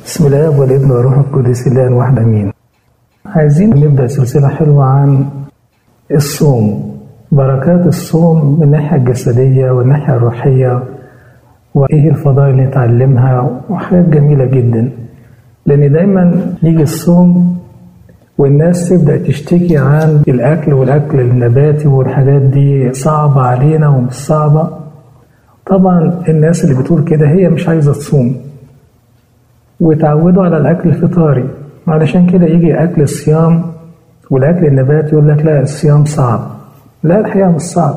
بسم الله والابن والروح القدس الله واحد امين عايزين نبدا سلسله حلوه عن الصوم بركات الصوم من الناحيه الجسديه والناحيه الروحيه وايه الفضائل اللي نتعلمها وحاجات جميله جدا لان دايما يجي الصوم والناس تبدا تشتكي عن الاكل والاكل النباتي والحاجات دي صعبه علينا ومش صعبه طبعا الناس اللي بتقول كده هي مش عايزه تصوم وتعودوا على الاكل الفطاري علشان كده يجي اكل الصيام والاكل النباتي يقول لك لا الصيام صعب لا الحقيقه مش صعب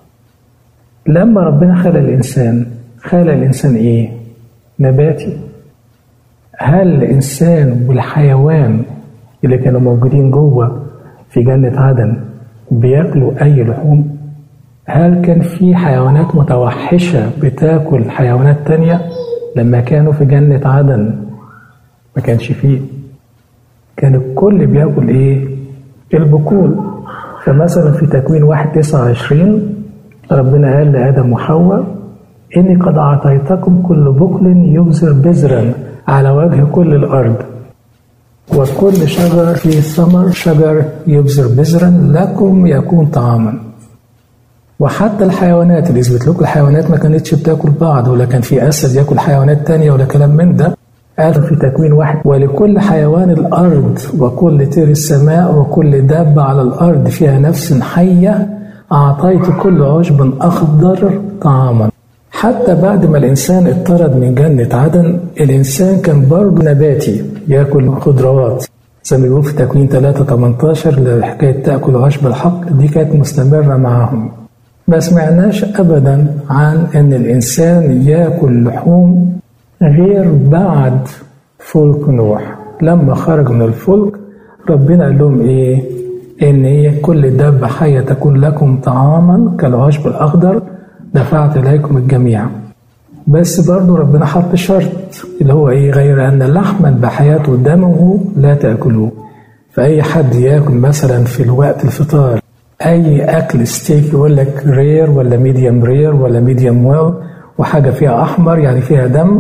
لما ربنا خلق الانسان خلق الانسان ايه نباتي هل الانسان والحيوان اللي كانوا موجودين جوه في جنه عدن بياكلوا اي لحوم هل كان في حيوانات متوحشه بتاكل حيوانات تانية لما كانوا في جنه عدن ما كانش فيه كان الكل بياكل ايه البكول فمثلا في تكوين واحد تسعة وعشرين ربنا قال لآدم وحواء إني قد أعطيتكم كل بكل يبذر بذرا على وجه كل الأرض وكل شجر فيه ثمر شجر يبذر بذرا لكم يكون طعاما وحتى الحيوانات اللي يثبت لكم الحيوانات ما كانتش بتاكل بعض ولا كان في أسد ياكل حيوانات تانية ولا كلام من ده قال في تكوين واحد ولكل حيوان الأرض وكل طير السماء وكل دابة على الأرض فيها نفس حية أعطيت كل عشب أخضر طعاما حتى بعد ما الإنسان اطرد من جنة عدن الإنسان كان برضه نباتي ياكل خضروات زي ما بيقول في تكوين 3 18 حكاية تأكل عشب الحق دي كانت مستمرة معاهم ما سمعناش أبدا عن أن الإنسان ياكل لحوم غير بعد فلك نوح لما خرج من الفلك ربنا قال لهم ايه ان هي كل دابة حية تكون لكم طعاما كالعشب الاخضر دفعت اليكم الجميع بس برضو ربنا حط شرط اللي هو ايه غير ان لحما بحياته ودمه لا تاكلوه فاي حد ياكل مثلا في الوقت الفطار اي اكل ستيك يقول لك رير ولا ميديوم رير ولا ميديوم ويل وحاجه فيها احمر يعني فيها دم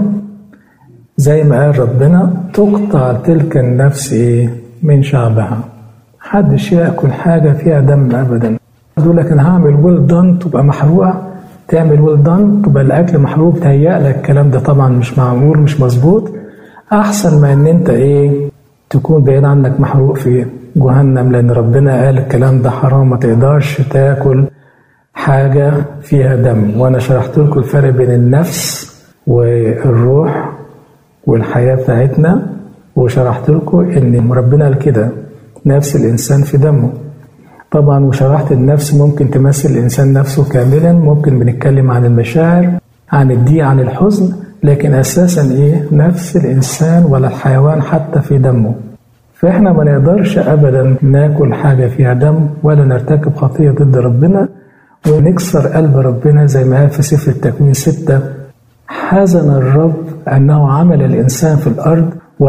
زي ما قال ربنا تقطع تلك النفس ايه من شعبها محدش ياكل حاجه فيها دم ابدا يقول لك انا هعمل ويل دان تبقى محروقه تعمل ويل دان تبقى الاكل محروق تهيأ لك الكلام ده طبعا مش معمول مش مظبوط احسن ما ان انت ايه تكون بعيد عنك محروق في جهنم لان ربنا قال الكلام ده حرام ما تقدرش تاكل حاجه فيها دم وانا شرحت لكم الفرق بين النفس والروح والحياة بتاعتنا وشرحت لكم إن ربنا قال كده نفس الإنسان في دمه طبعا وشرحت النفس ممكن تمثل الإنسان نفسه كاملا ممكن بنتكلم عن المشاعر عن الضيق عن الحزن لكن أساسا إيه نفس الإنسان ولا الحيوان حتى في دمه فإحنا ما نقدرش أبدا ناكل حاجة فيها دم ولا نرتكب خطية ضد ربنا ونكسر قلب ربنا زي ما قال في سفر التكوين ستة حزن الرب أنه عمل الإنسان في الأرض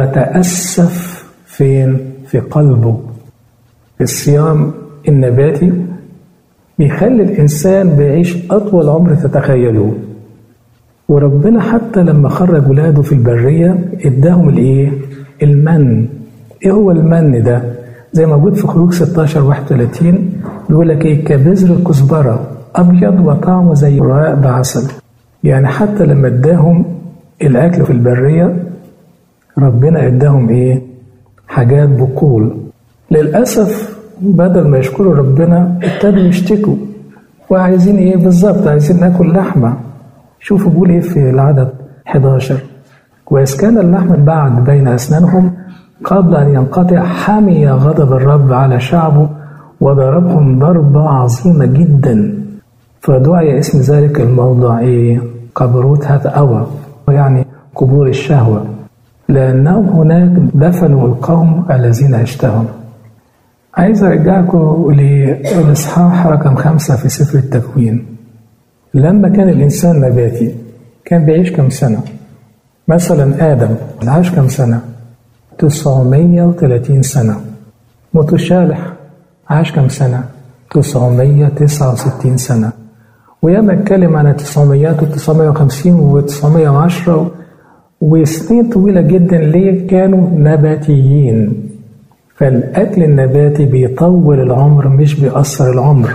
وتأسف فين؟ في قلبه الصيام النباتي بيخلي الإنسان بيعيش أطول عمر تتخيلوه وربنا حتى لما خرج ولاده في البرية اداهم الإيه؟ المن إيه هو المن ده؟ زي ما موجود في خروج 16 31 بيقول لك إيه كبذر الكزبرة أبيض وطعمه زي رقاق بعسل يعني حتى لما اداهم الاكل في البريه ربنا اداهم ايه حاجات بقول للاسف بدل ما يشكروا ربنا ابتدوا يشتكوا وعايزين ايه بالظبط عايزين ناكل لحمه شوفوا بيقول ايه في العدد 11 وإذ كان اللحم بعد بين أسنانهم قبل أن ينقطع حمي غضب الرب على شعبه وضربهم ضربة عظيمة جدا فدعي اسم ذلك الموضع إيه؟ قبروت هذا أوى يعني قبور الشهوة لأنهم هناك دفنوا القوم الذين اشتهوا عايز أرجعكم للإصحاح رقم خمسة في سفر التكوين لما كان الإنسان نباتي كان بيعيش كم سنة مثلا آدم عاش كم سنة 930 سنة متشالح عاش كم سنة 969 سنة وياما اتكلم عن 900 و950 و910 وسنين طويلة جدا ليه كانوا نباتيين فالأكل النباتي بيطول العمر مش بيأثر العمر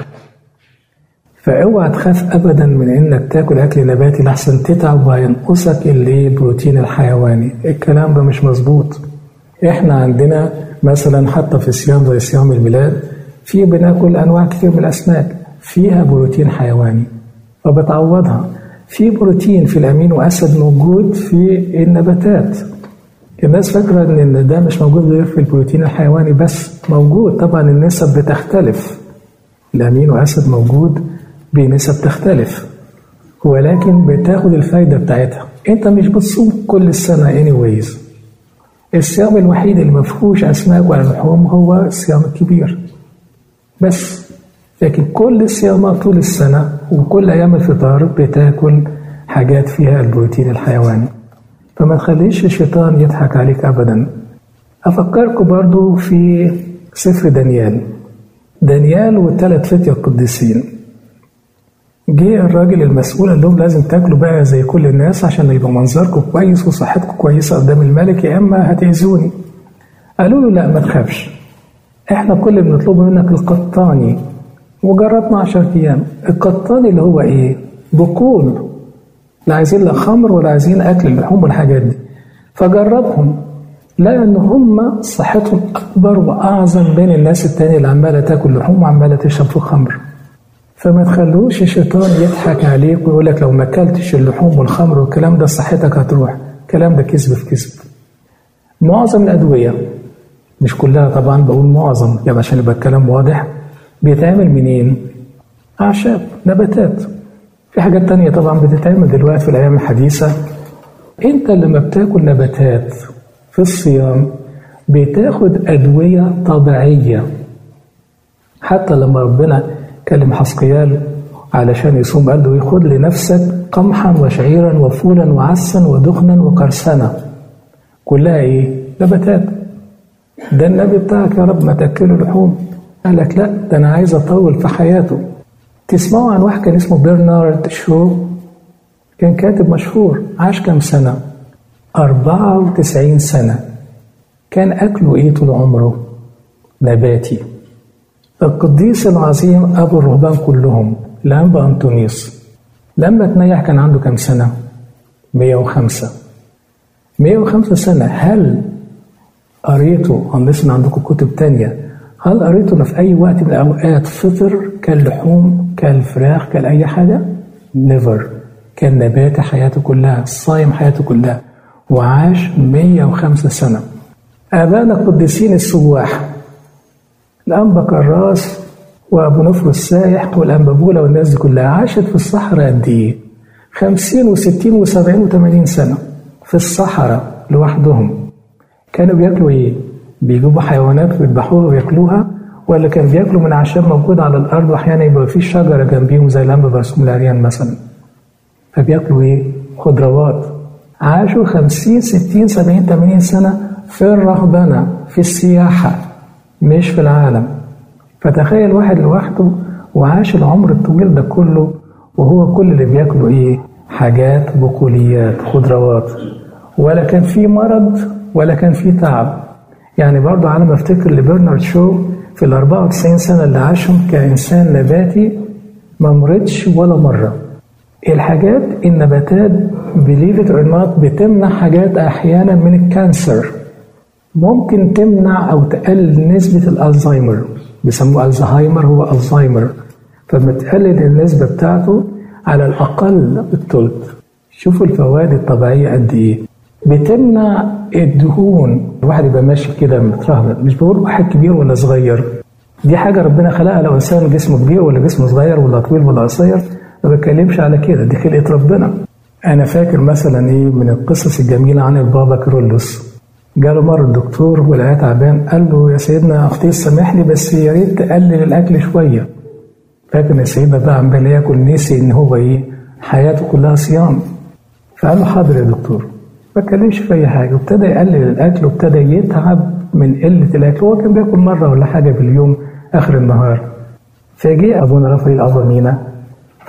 فاوعى تخاف ابدا من انك تاكل اكل نباتي لحسن تتعب وهينقصك البروتين الحيواني الكلام ده مش مظبوط احنا عندنا مثلا حتى في صيام زي صيام الميلاد في بناكل انواع كتير من الاسماك فيها بروتين حيواني فبتعوضها في بروتين في الامينو اسيد موجود في النباتات الناس فاكرة إن ده مش موجود غير في البروتين الحيواني بس موجود طبعا النسب بتختلف الأمينو أسيد موجود بنسب تختلف ولكن بتاخد الفايدة بتاعتها أنت مش بتصوم كل السنة anyways الصيام الوحيد اللي مفهوش أسماك ولا لحوم هو الصيام الكبير بس لكن كل الصيامات طول السنة وكل أيام الفطار بتاكل حاجات فيها البروتين الحيواني فما تخليش الشيطان يضحك عليك أبدا أفكركم برضو في سفر دانيال دانيال والثلاث فتية القديسين جه الراجل المسؤول قال لهم لازم تاكلوا بقى زي كل الناس عشان يبقى منظركم كويس وصحتكم كويسة قدام الملك يا إما هتأذوني قالوا له لا ما تخافش احنا كل اللي بنطلبه منك القطاني وجربنا عشر أيام القطاني اللي هو إيه؟ بقول لا عايزين لا خمر ولا عايزين اكل اللحوم والحاجات دي فجربهم لقى ان هم صحتهم اكبر واعظم بين الناس التانية اللي عماله تاكل لحوم وعماله تشرب في خمر فما تخلوش الشيطان يضحك عليك ويقول لك لو ما اكلتش اللحوم والخمر والكلام ده صحتك هتروح الكلام ده كذب في كذب معظم الادويه مش كلها طبعا بقول معظم يعني عشان يبقى الكلام واضح بيتعمل منين؟ اعشاب نباتات في حاجات تانية طبعا بتتعمل دلوقتي في الأيام الحديثة أنت لما بتاكل نباتات في الصيام بتاخد أدوية طبيعية حتى لما ربنا كلم حسقيال علشان يصوم قال له خد لنفسك قمحا وشعيرا وفولا وعسا ودخنا وقرصنة كلها ايه؟ نباتات ده النبي بتاعك يا رب ما تاكله لحوم قال لك لا ده انا عايز اطول في حياته تسمعوا عن واحد كان اسمه برنارد شو كان كاتب مشهور عاش كام سنة 94 سنة كان أكله إيه طول عمره نباتي القديس العظيم أبو الرهبان كلهم الأنبا أنطونيوس لما تنيح كان عنده كام سنة 105 105 سنة هل قريته هنلسن عندكم كتب تانية هل قريته في أي وقت من الأوقات فطر كاللحوم كالفراخ كال أي حاجة؟ نيفر كان نباتي حياته كلها صايم حياته كلها وعاش 105 سنة آبائنا القديسين السواح الأنبا كراس وأبو نفر السايح والأنبا بولا والناس دي كلها عاشت في الصحراء قد إيه؟ 50 و60 و70 و80 سنة في الصحراء لوحدهم كانوا بياكلوا إيه؟ بيجيبوا حيوانات ويذبحوها وياكلوها ولا كان بياكلوا من اعشاب موجوده على الارض واحيانا يبقى في شجره جنبيهم زي الانبا برسوم العريان مثلا فبياكلوا ايه؟ خضروات عاشوا 50 60 70 80 سنه في الرهبنه في السياحه مش في العالم فتخيل واحد لوحده وعاش العمر الطويل ده كله وهو كل اللي بياكله ايه؟ حاجات بقوليات خضروات ولا كان في مرض ولا كان في تعب يعني برضه على ما افتكر لبرنارد شو في ال 94 سنه اللي عاشهم كانسان نباتي ما مرضش ولا مره. الحاجات النباتات بليف ات اور نوت بتمنع حاجات احيانا من الكانسر. ممكن تمنع او تقلل نسبه الالزهايمر بيسموه الزهايمر هو الزهايمر فلما تقلل النسبه بتاعته على الاقل الثلث. شوفوا الفوائد الطبيعيه قد ايه. بتمنع الدهون الواحد يبقى ماشي كده مترهبط مش بقول واحد كبير ولا صغير دي حاجة ربنا خلقها لو إنسان جسمه كبير ولا جسمه صغير ولا طويل ولا قصير ما بتكلمش على كده دي خلقة ربنا أنا فاكر مثلا إيه من القصص الجميلة عن البابا كيرلس جاله مرة الدكتور ولقاه تعبان قال له يا سيدنا أختي سامحني بس يا ريت تقلل الأكل شوية فاكر يا سيدنا بقى عمال ياكل نسي إن هو إيه حياته كلها صيام فقال له حاضر يا دكتور ما اتكلمش في اي حاجه وابتدى يقلل الاكل وابتدى يتعب من قله الاكل هو كان بياكل مره ولا حاجه في اليوم اخر النهار فجاء ابونا رافائيل ابا مينا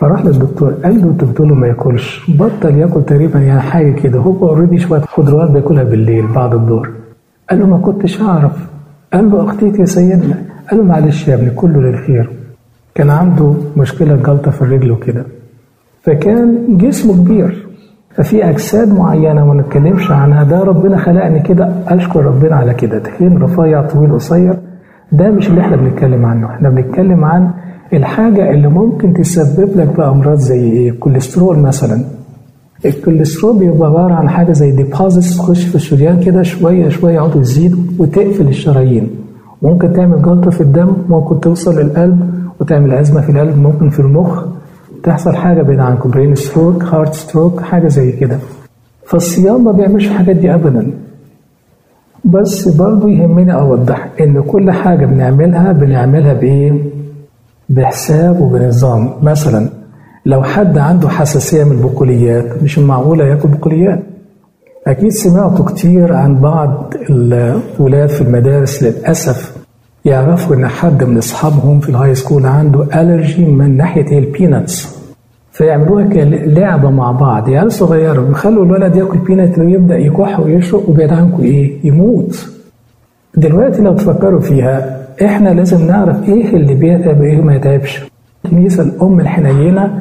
فراح للدكتور قال له انت بتقول له ما ياكلش بطل ياكل تقريبا يعني حاجه كده هو اوريدي شويه خضروات بياكلها بالليل بعد الظهر قال له ما كنتش اعرف قال له اخطيت يا سيدنا قال له معلش يا ابني كله للخير كان عنده مشكله جلطه في الرجل وكده فكان جسمه كبير ففي اجساد معينه ما نتكلمش عنها ده ربنا خلقني كده اشكر ربنا على كده تخين رفيع طويل قصير ده مش اللي احنا بنتكلم عنه احنا بنتكلم عن الحاجة اللي ممكن تسبب لك بأمراض زي إيه؟ الكوليسترول مثلا. الكوليسترول بيبقى عبارة عن حاجة زي ديبوزيتس تخش في الشريان كده شوية شوية يقعد يزيد وتقفل الشرايين. ممكن تعمل جلطة في الدم، ممكن توصل للقلب وتعمل أزمة في القلب، ممكن في المخ. تحصل حاجة بعيد عنكم برين ستروك، هارت ستروك، حاجة زي كده. فالصيام ما بيعملش الحاجات دي أبدا. بس برضه يهمني أوضح إن كل حاجة بنعملها بنعملها بإيه؟ بحساب وبنظام مثلا لو حد عنده حساسية من البقوليات مش معقولة ياكل بقوليات أكيد سمعتوا كتير عن بعض الولاد في المدارس للأسف يعرفوا إن حد من أصحابهم في الهاي سكول عنده ألرجي من ناحية البيناتس فيعملوها كلعبة مع بعض عيال صغيرة بيخلوا الولد ياكل بينات ويبدأ يكح ويشرب وبعد عنكم إيه؟ يموت دلوقتي لو تفكروا فيها احنا لازم نعرف ايه اللي بيتعب وايه ما يتعبش الكنيسة الأم الحنينة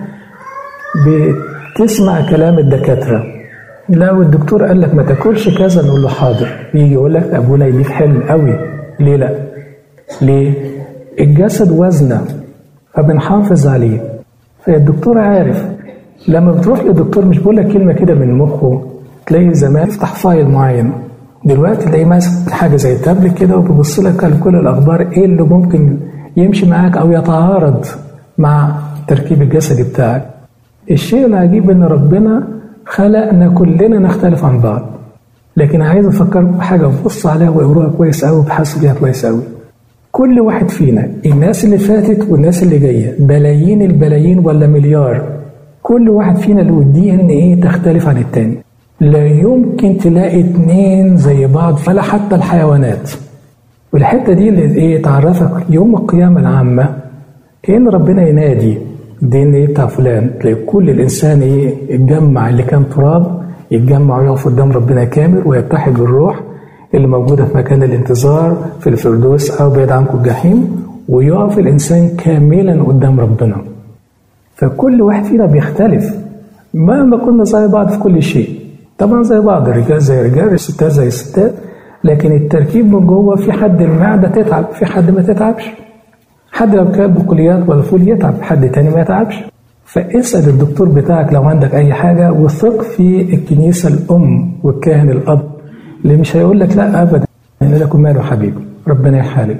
بتسمع كلام الدكاترة لو الدكتور قال لك ما تاكلش كذا نقول له حاضر يجي يقول لك ابونا يديك حلم قوي ليه لا ليه الجسد وزنه فبنحافظ عليه فالدكتور عارف لما بتروح للدكتور مش بيقول لك كلمه كده من مخه تلاقي زمان يفتح فايل معين دلوقتي تلاقيه ماسك حاجه زي التابلت كده وبيبص لك على كل الاخبار ايه اللي ممكن يمشي معاك او يتعارض مع التركيب الجسدي بتاعك الشيء العجيب ان ربنا خلقنا كلنا نختلف عن بعض لكن عايز افكركم بحاجه وبص عليها واقروها كويس قوي وبحثوا فيها كويس قوي كل واحد فينا الناس اللي فاتت والناس اللي جايه بلايين البلايين ولا مليار كل واحد فينا له الدي ان ايه تختلف عن التاني لا يمكن تلاقي اتنين زي بعض ولا حتى الحيوانات والحته دي اللي ايه تعرفك يوم القيامه العامه كان ربنا ينادي الدي ان ايه بتاع فلان تلاقي كل الانسان ايه اتجمع اللي كان تراب يتجمع ويقف قدام ربنا كامل ويتحد بالروح اللي موجوده في مكان الانتظار في الفردوس او بعيد عنكم الجحيم ويقف الانسان كاملا قدام ربنا فكل واحد فينا بيختلف مهما كنا زي بعض في كل شيء طبعا زي بعض الرجال زي الرجال الستات زي الستات لكن التركيب من جوه في حد المعده تتعب في حد ما تتعبش حد لو كان بكليات ولا فول يتعب حد تاني ما يتعبش فاسأل الدكتور بتاعك لو عندك أي حاجة وثق في الكنيسة الأم والكاهن الأب اللي مش هيقول لك لا أبدا يقول لك ماله حبيبي ربنا يحالي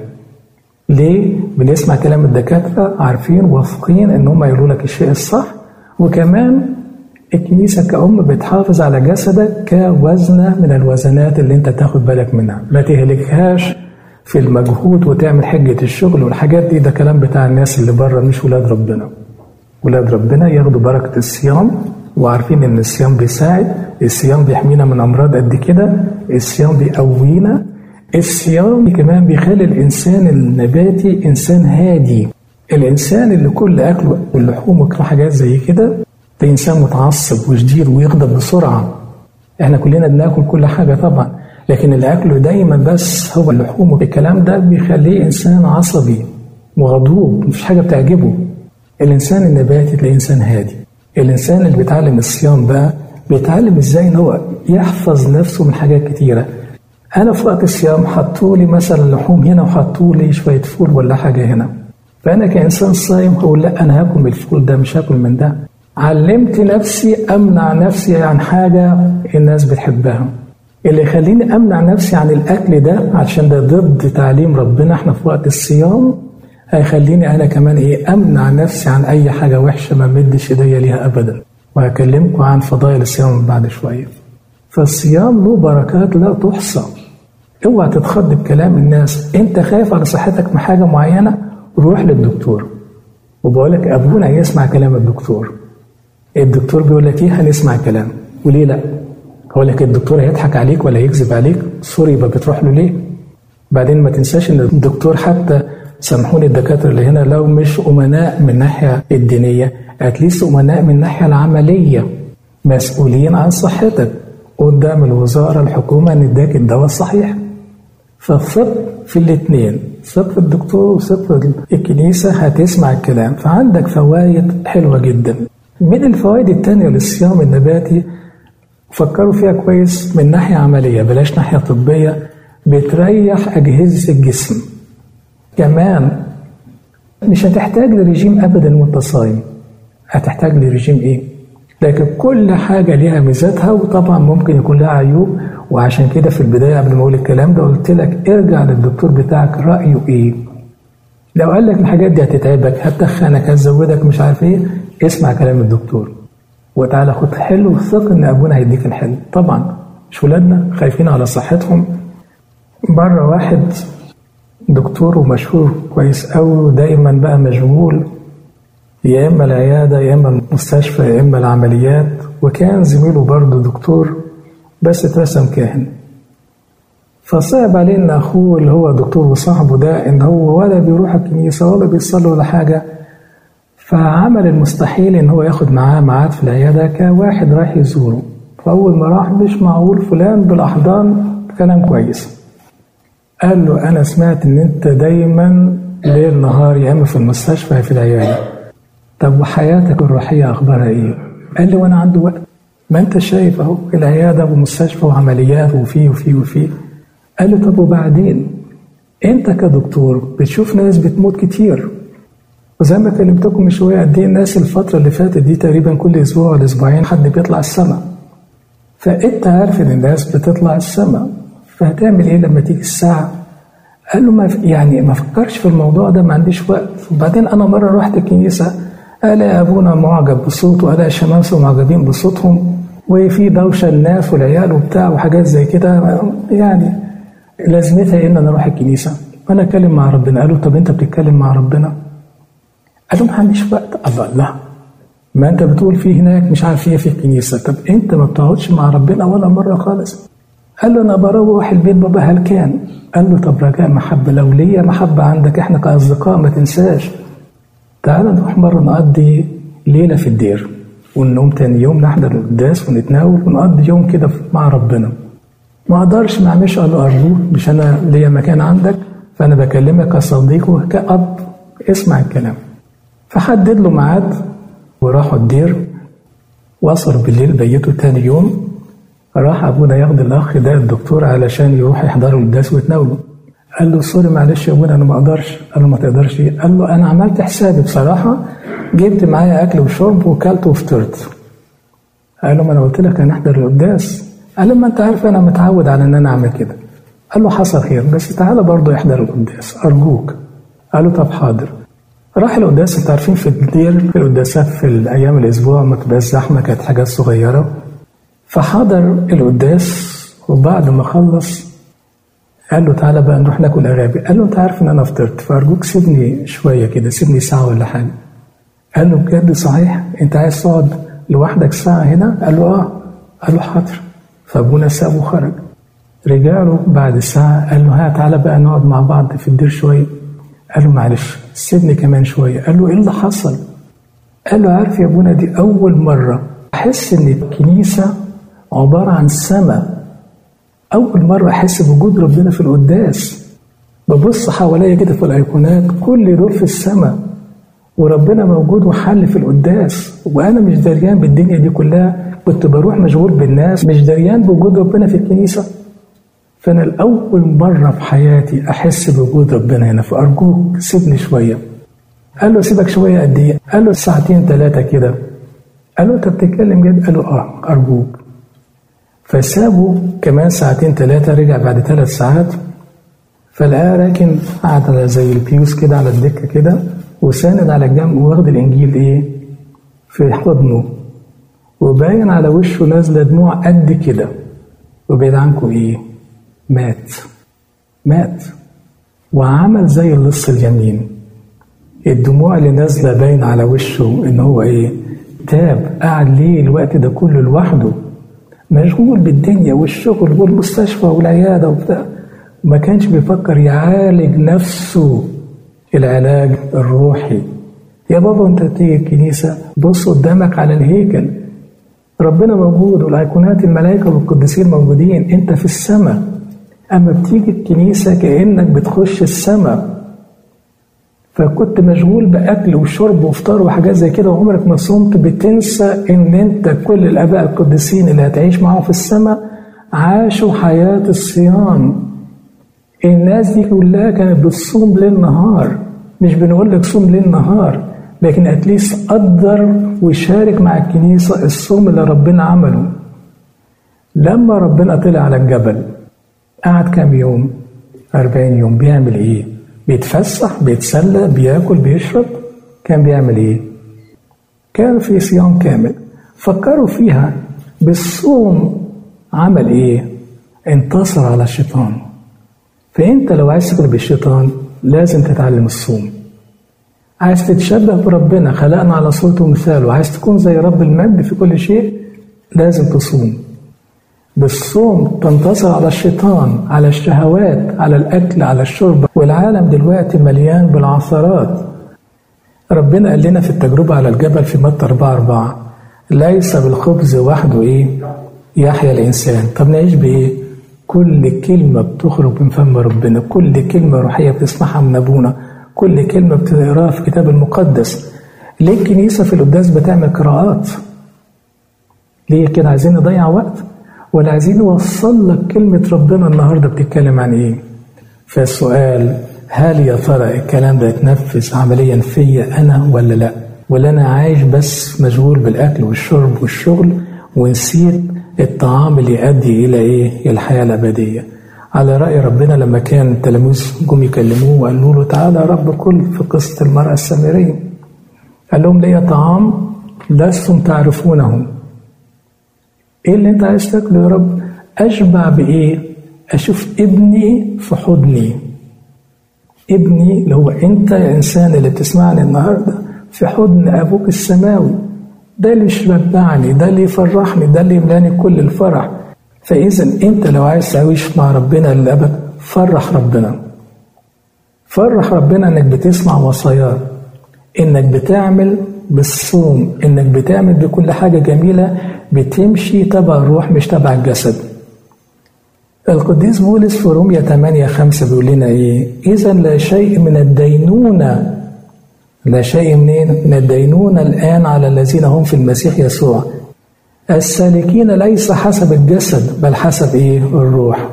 ليه؟ بنسمع كلام الدكاترة عارفين واثقين إن هم يقولوا لك الشيء الصح وكمان الكنيسة كأم بتحافظ على جسدك كوزنة من الوزنات اللي أنت تاخد بالك منها ما تهلكهاش في المجهود وتعمل حجة الشغل والحاجات دي ده كلام بتاع الناس اللي بره مش ولاد ربنا ولاد ربنا ياخدوا بركة الصيام وعارفين ان الصيام بيساعد الصيام بيحمينا من امراض قد كده الصيام بيقوينا الصيام كمان بيخلي الانسان النباتي انسان هادي الانسان اللي كل اكله اللحوم وكل حاجات زي كده ده انسان متعصب وشديد ويغضب بسرعه احنا كلنا بناكل كل حاجه طبعا لكن اللي اكله دايما بس هو اللحوم والكلام ده بيخليه انسان عصبي وغضوب مفيش حاجه بتعجبه الانسان النباتي تلاقيه انسان هادي الانسان اللي بيتعلم الصيام بقى بيتعلم ازاي ان هو يحفظ نفسه من حاجات كتيره انا في وقت الصيام حطوا لي مثلا لحوم هنا وحطوا لي شويه فول ولا حاجه هنا فانا كانسان صايم هقول لا انا هاكل من الفول ده مش هاكل من ده علمت نفسي امنع نفسي عن حاجه الناس بتحبها اللي يخليني امنع نفسي عن الاكل ده عشان ده ضد تعليم ربنا احنا في وقت الصيام هيخليني انا كمان ايه امنع نفسي عن اي حاجه وحشه ما مدش ايديا ليها ابدا وهكلمكم عن فضائل الصيام بعد شويه فالصيام له بركات لا تحصى اوعى تتخض بكلام الناس انت خايف على صحتك من حاجه معينه روح للدكتور وبقول لك ابونا يسمع كلام الدكتور الدكتور بيقول لك ايه هنسمع كلام وليه لا هقول لك الدكتور هيضحك عليك ولا يكذب عليك سوري يبقى بتروح له ليه بعدين ما تنساش ان الدكتور حتى سامحوني الدكاترة اللي هنا لو مش أمناء من الناحية الدينية أتليست أمناء من الناحية العملية مسؤولين عن صحتك قدام الوزارة الحكومة إن اداك الدواء الصحيح فالثق في الاثنين ثق في الدكتور وثق في الكنيسة هتسمع الكلام فعندك فوائد حلوة جدا من الفوائد التانية للصيام النباتي فكروا فيها كويس من ناحية عملية بلاش ناحية طبية بتريح أجهزة الجسم كمان مش هتحتاج لرجيم أبدا وأنت صايم هتحتاج لرجيم إيه؟ لكن كل حاجة ليها ميزاتها وطبعا ممكن يكون لها عيوب وعشان كده في البداية قبل ما أقول الكلام ده قلت لك ارجع للدكتور بتاعك رأيه إيه؟ لو قال لك الحاجات دي هتتعبك هتخنك هتزودك مش عارف إيه اسمع كلام الدكتور وتعالى خد حل وثق إن أبونا هيديك الحل طبعا مش ولادنا خايفين على صحتهم مرة واحد دكتور ومشهور كويس قوي ودايما بقى مشغول يا اما العياده يا اما المستشفى يا اما العمليات وكان زميله برضه دكتور بس اترسم كاهن فصعب عليه ان اخوه اللي هو دكتور وصاحبه ده ان هو ولا بيروح الكنيسه ولا بيصلي ولا حاجه فعمل المستحيل ان هو ياخد معاه ميعاد في العياده كواحد رايح يزوره فاول ما راح مش معقول فلان بالاحضان كلام كويس قال له انا سمعت ان انت دايما ليل نهار يا اما في المستشفى يا في العياده طب وحياتك الروحيه اخبارها ايه قال لي وانا عندي وقت ما انت شايف اهو العياده ومستشفى وعمليات وفي وفي وفي قال له طب وبعدين انت كدكتور بتشوف ناس بتموت كتير وزي ما كلمتكم من شويه قد ايه الناس الفتره اللي فاتت دي تقريبا كل اسبوع ولا اسبوعين حد بيطلع السماء فانت عارف ان الناس بتطلع السماء فهتعمل ايه لما تيجي الساعه قال له ما يعني ما فكرش في الموضوع ده ما عنديش وقت وبعدين انا مره رحت الكنيسه الاقي ابونا معجب بصوته والاقي الشمامسه معجبين بصوتهم وفي دوشه الناس والعيال وبتاع وحاجات زي كده يعني لازمتها ايه ان انا اروح الكنيسه وانا اتكلم مع ربنا قال له طب انت بتتكلم مع ربنا قال له ما عنديش وقت الله لا ما انت بتقول في هناك مش عارف ايه في الكنيسه طب انت ما بتقعدش مع ربنا ولا مره خالص قال له انا بروح البيت بابا هلكان قال له طب رجاء محبه لو ليا محبه عندك احنا كاصدقاء ما تنساش تعال نروح مره نقضي ليله في الدير ونقوم تاني يوم نحضر القداس ونتناول ونقضي يوم كده مع ربنا ما اقدرش ما اعملش قال له ارجوك مش انا ليا مكان عندك فانا بكلمك كصديق وكأب اسمع الكلام فحدد له ميعاد وراحوا الدير وصلوا بالليل بيتوا تاني يوم راح ابونا ياخد الاخ ده الدكتور علشان يروح يحضروا القداس ويتناولوا قال له سوري معلش يا ابونا انا ما اقدرش قال له ما تقدرش قال له انا عملت حسابي بصراحه جبت معايا اكل وشرب وكلت وفطرت قال له ما انا قلت لك هنحضر القداس قال له ما انت عارف انا متعود على ان انا اعمل كده قال له حصل خير بس تعالى برضه احضر القداس ارجوك قال له طب حاضر راح القداس انت عارفين في الدير في القداسات في الايام الاسبوع ما تبقاش زحمه كانت حاجات صغيره فحضر القداس وبعد ما خلص قال له تعالى بقى نروح ناكل اغابي قال له انت عارف ان انا فطرت فارجوك سيبني شويه كده سيبني ساعه ولا حاجه قال له بجد صحيح انت عايز تقعد لوحدك ساعه هنا قال له اه قال له حاضر فابونا سابه وخرج رجع له بعد ساعه قال له ها تعالى بقى نقعد مع بعض في الدير شويه قال له معلش سيبني كمان شويه قال له ايه اللي حصل قال له عارف يا ابونا دي اول مره احس ان الكنيسه عباره عن سماء أول مرة أحس بوجود ربنا في القداس ببص حواليا كده في الأيقونات كل دول في السماء وربنا موجود وحل في القداس وأنا مش دريان بالدنيا دي كلها كنت بروح مشغول بالناس مش دريان بوجود ربنا في الكنيسة فأنا الأول مرة في حياتي أحس بوجود ربنا هنا فأرجوك سيبني شوية قال له سيبك شوية قد إيه؟ قال له ساعتين ثلاثة كده قال له أنت بتتكلم جد؟ قال له آه أرجوك فسابه كمان ساعتين ثلاثة رجع بعد ثلاث ساعات فلقاه راكن قاعد على زي البيوس كده على الدكة كده وساند على الجنب واخد الإنجيل إيه في حضنه وباين على وشه نازلة دموع قد كده وبعيد عنكم إيه مات مات وعمل زي اللص اليمين الدموع اللي نازلة باين على وشه إن هو إيه تاب قعد ليه الوقت ده كله لوحده مشغول بالدنيا والشغل والمستشفى والعياده وبتاع ما كانش بيفكر يعالج نفسه العلاج الروحي يا بابا انت تيجي الكنيسة بص قدامك على الهيكل ربنا موجود والايقونات الملائكة والقديسين موجودين انت في السماء اما بتيجي الكنيسة كأنك بتخش السماء فكنت مشغول باكل وشرب وفطار وحاجات زي كده وعمرك ما صمت بتنسى ان انت كل الاباء القديسين اللي هتعيش معاهم في السماء عاشوا حياه الصيام الناس دي كلها كانت بتصوم ليل نهار مش بنقول لك صوم ليل نهار لكن اتليست قدر وشارك مع الكنيسه الصوم اللي ربنا عمله لما ربنا طلع على الجبل قعد كام يوم 40 يوم بيعمل ايه بيتفسح بيتسلى بياكل بيشرب كان بيعمل ايه كان في صيام كامل فكروا فيها بالصوم عمل ايه انتصر على الشيطان فانت لو عايز تغلب الشيطان لازم تتعلم الصوم عايز تتشبه بربنا خلقنا على صورته ومثاله عايز تكون زي رب المجد في كل شيء لازم تصوم بالصوم تنتصر على الشيطان على الشهوات على الأكل على الشرب والعالم دلوقتي مليان بالعثرات ربنا قال لنا في التجربة على الجبل في متى 4 4 ليس بالخبز وحده إيه يحيا الإنسان طب نعيش بإيه كل كلمة بتخرج من فم ربنا كل كلمة روحية بتسمعها من أبونا كل كلمة بتقراها في الكتاب المقدس ليه الكنيسة في القداس بتعمل قراءات ليه كده عايزين نضيع وقت ولا عايزين نوصل لك كلمة ربنا النهاردة بتتكلم عن إيه فالسؤال هل يا ترى الكلام ده يتنفذ عمليا فيا أنا ولا لأ ولا أنا عايش بس مشغول بالأكل والشرب والشغل ونسيت الطعام اللي يؤدي إلى إيه إلى الحياة الأبدية على رأي ربنا لما كان التلاميذ جم يكلموه وقالوا له تعالى يا رب كل في قصة المرأة السامرية قال لهم ليا طعام لستم تعرفونه ايه اللي انت عايز تاكله يا رب اشبع بايه اشوف ابني في حضني ابني اللي هو انت يا انسان اللي بتسمعني النهارده في حضن ابوك السماوي ده اللي يشبعني ده اللي يفرحني ده اللي يملاني كل الفرح فاذا انت لو عايز تعيش مع ربنا للابد فرح ربنا فرح ربنا انك بتسمع وصاياه انك بتعمل بالصوم انك بتعمل بكل حاجه جميله بتمشي تبع الروح مش تبع الجسد القديس بولس في رومية 8 5 بيقول لنا ايه اذا لا شيء من الدينونة لا شيء منين من الدينونة الآن على الذين هم في المسيح يسوع السالكين ليس حسب الجسد بل حسب ايه الروح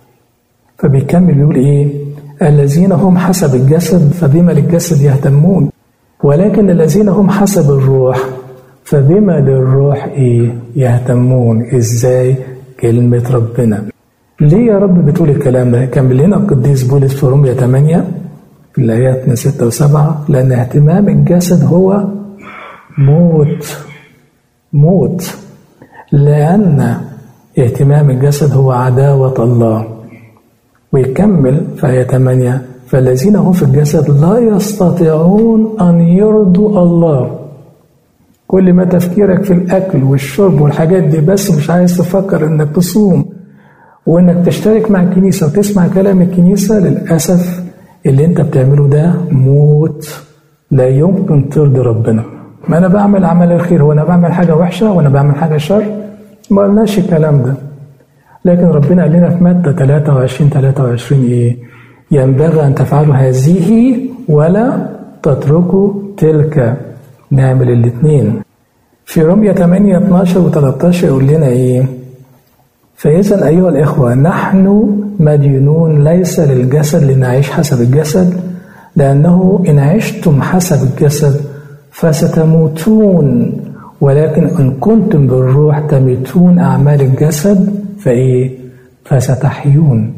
فبيكمل بيقول ايه الذين هم حسب الجسد فبما للجسد يهتمون ولكن الذين هم حسب الروح فبما للروح ايه يهتمون ازاي كلمة ربنا ليه يا رب بتقول الكلام ده كمل لنا القديس بولس في رومية 8 في الآيات من 6 و7 لأن اهتمام الجسد هو موت موت لأن اهتمام الجسد هو عداوة الله ويكمل في آية 8 فالذين هم في الجسد لا يستطيعون أن يرضوا الله كل ما تفكيرك في الأكل والشرب والحاجات دي بس مش عايز تفكر إنك تصوم وإنك تشترك مع الكنيسة وتسمع كلام الكنيسة للأسف اللي أنت بتعمله ده موت لا يمكن ترضي ربنا ما أنا بعمل عمل الخير هو أنا بعمل حاجة وحشة وأنا بعمل حاجة شر ما قلناش الكلام ده لكن ربنا قال لنا في متى 23 23 إيه ينبغي أن تفعلوا هذه ولا تتركوا تلك نعمل الاثنين في رمية 8 12 و 13 يقول لنا ايه فإذا أيها الإخوة نحن مدينون ليس للجسد لنعيش حسب الجسد لأنه إن عشتم حسب الجسد فستموتون ولكن إن كنتم بالروح تميتون أعمال الجسد فإيه فستحيون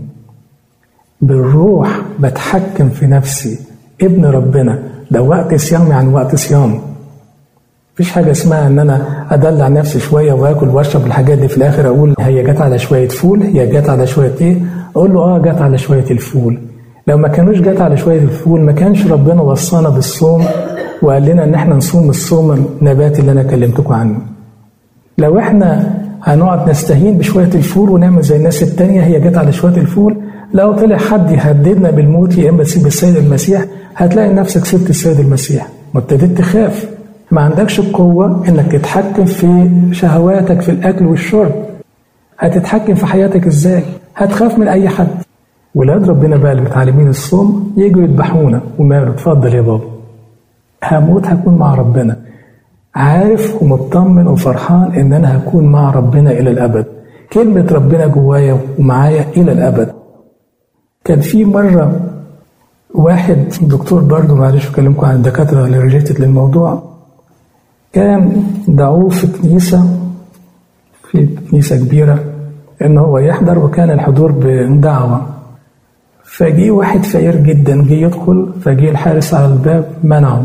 بالروح بتحكم في نفسي ابن ربنا ده وقت صيام يعني وقت صيام مفيش حاجة اسمها إن أنا أدلع نفسي شوية وآكل وأشرب الحاجات دي في الآخر أقول هي جت على شوية فول هي جت على شوية إيه؟ أقول له آه جت على شوية الفول. لو ما كانوش جت على شوية الفول ما كانش ربنا وصانا بالصوم وقال لنا إن إحنا نصوم الصوم النباتي اللي أنا كلمتكم عنه. لو إحنا هنقعد نستهين بشوية الفول ونعمل زي الناس التانية هي جت على شوية الفول لو طلع حد يهددنا بالموت يا إما تسيب السيد المسيح هتلاقي نفسك سبت السيد المسيح وابتديت تخاف ما عندكش القوة انك تتحكم في شهواتك في الاكل والشرب هتتحكم في حياتك ازاي هتخاف من اي حد ولاد ربنا بقى اللي متعلمين الصوم يجوا يذبحونا وماله اتفضل يا بابا هموت هكون مع ربنا عارف ومطمن وفرحان ان انا هكون مع ربنا الى الابد كلمة ربنا جوايا ومعايا الى الابد كان في مرة واحد دكتور برضه معلش بكلمكم عن الدكاترة اللي ريليتد للموضوع كان دعوه في كنيسة في كنيسة كبيرة إن هو يحضر وكان الحضور بدعوة فجي واحد فقير جدا جه يدخل فجي الحارس على الباب منعه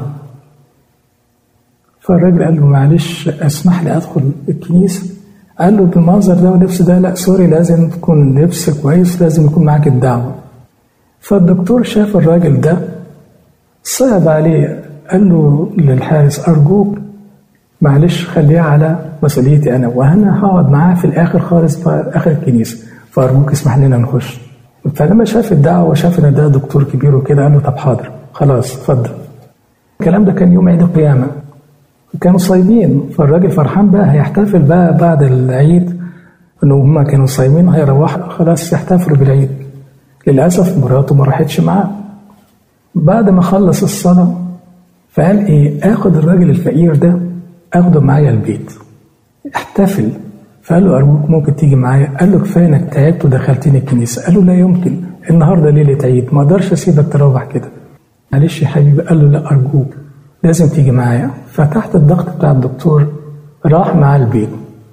فالراجل قال له معلش اسمح لي ادخل الكنيسه قال له بالمنظر ده واللبس ده لا سوري لازم تكون لبس كويس لازم يكون معاك الدعوه فالدكتور شاف الراجل ده صعب عليه قال له للحارس ارجوك معلش خليها على مسؤوليتي انا وانا هقعد معاه في الاخر خالص في اخر الكنيسه فارجوك اسمح لنا نخش فلما شاف الدعوه وشاف ان ده دكتور كبير وكده قال له طب حاضر خلاص اتفضل الكلام ده كان يوم عيد القيامه كانوا صايمين فالراجل فرحان بقى هيحتفل بقى بعد العيد انه هما كانوا صايمين هيروحوا خلاص يحتفلوا بالعيد للاسف مراته ما راحتش معاه بعد ما خلص الصلاه فقال ايه اخد الراجل الفقير ده اخده معايا البيت احتفل فقال له ارجوك ممكن تيجي معايا قال له كفايه انك تعبت ودخلتني الكنيسه قال له لا يمكن النهارده ليله عيد ما اقدرش اسيبك تروح كده معلش يا حبيبي قال له لا ارجوك لازم تيجي معايا فتحت الضغط بتاع الدكتور راح معاه البيت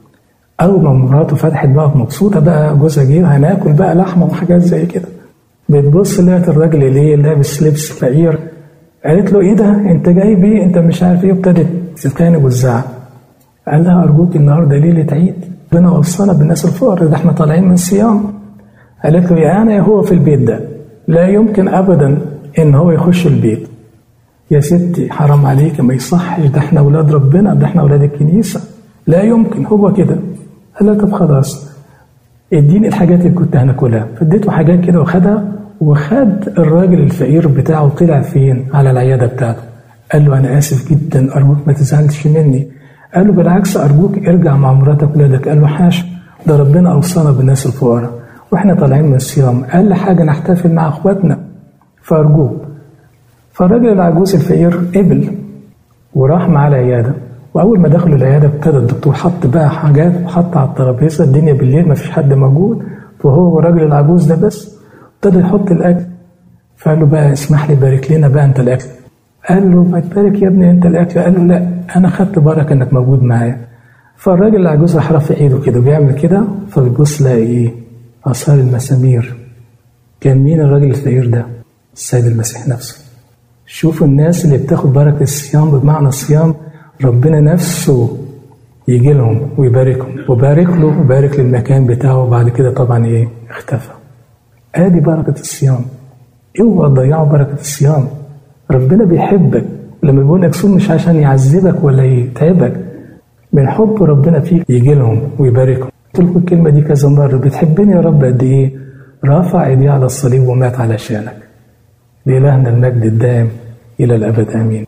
اول ما مراته فتحت بقى مبسوطه بقى جوزها جه هناكل بقى لحمه وحاجات زي كده بتبص لقيت الراجل اللي لابس لبس فقير قالت له ايه ده انت جاي بيه انت مش عارف ايه ابتدت تتخانق وتزعق قال لها ارجوك النهارده ليله عيد ربنا وصانا بالناس الفقراء ده احنا طالعين من صيام قالت له يا انا يا هو في البيت ده لا يمكن ابدا ان هو يخش البيت يا ستي حرام عليك ما يصحش ده احنا اولاد ربنا ده احنا اولاد الكنيسه لا يمكن هو كده قال لها طب خلاص اديني الحاجات اللي كنت هناكلها فاديته حاجات كده وخدها وخد الراجل الفقير بتاعه طلع فين على العياده بتاعته قال له انا اسف جدا ارجوك ما تزعلش مني قال له بالعكس ارجوك ارجع مع مراتك ولادك قال له حاشا ده ربنا اوصانا بالناس الفقراء واحنا طالعين من الصيام اقل حاجه نحتفل مع اخواتنا فارجوك فالراجل العجوز الفقير قبل وراح معاه العياده واول ما دخلوا العياده ابتدى الدكتور حط بقى حاجات وحط على الترابيزه الدنيا بالليل ما فيش حد موجود فهو والراجل العجوز ده بس ابتدى يحط الاكل فقال له بقى اسمح لي بارك لنا بقى انت الاكل قال له ما تبارك يا ابني انت الاكل قال له لا انا خدت بركه انك موجود معايا فالراجل العجوز راح رافع ايده كده بيعمل كده فبيبص لقى ايه اثار المسامير كان مين الراجل الفقير ده السيد المسيح نفسه شوفوا الناس اللي بتاخد بركه الصيام بمعنى الصيام ربنا نفسه يجي لهم ويباركهم وبارك له وبارك للمكان بتاعه وبعد كده طبعا ايه اختفى ادي بركه الصيام اوعى تضيعوا بركه الصيام ربنا بيحبك لما بيقول لك صوم مش عشان يعذبك ولا يتعبك من حب ربنا فيك يجي لهم ويباركهم قلت لكم الكلمه دي كذا مره بتحبني يا رب قد ايه رافع ايديه على الصليب ومات علشانك لإلهنا المجد الدائم إلى الأبد آمين